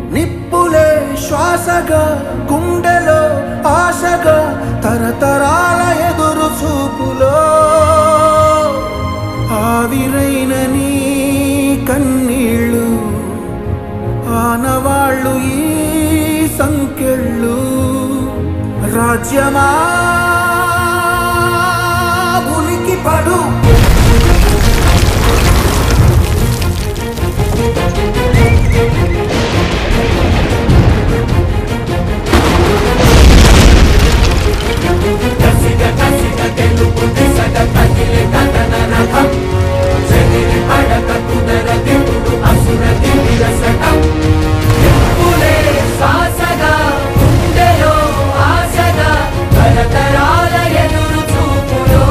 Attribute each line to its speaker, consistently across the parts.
Speaker 1: నిప్పులే శ్వాసగా గుండెలో ఆశగా తరతరాల ఎదురు చూపులో ఆవిరైన నీ కన్నీళ్ళు ఆనవాళ్ళు ఈ సంకెళ్ళు రాజ్యమా ఉలికి పడు
Speaker 2: శ్వాసగా గుండెలో ఆశగా తరతరాల ఎదురు చూపులో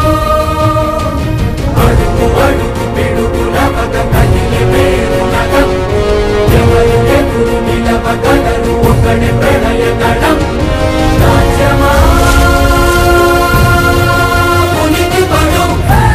Speaker 2: అడుగు అడుగు పిడుగుల మగ కదిలి వేరునగం ఎవరు ఎదురు నిలవగలరు ఒకడే ప్రళయ గణం రాజ్యమా ఉనికి పడు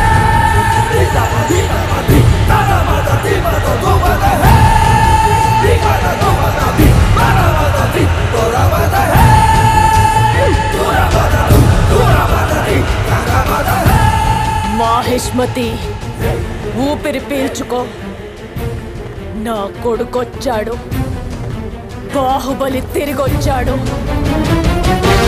Speaker 3: మాహిష్మతి ఊపిరి పీల్చుకో నా కొడుకొచ్చాడు బాహుబలి తిరిగొచ్చాడు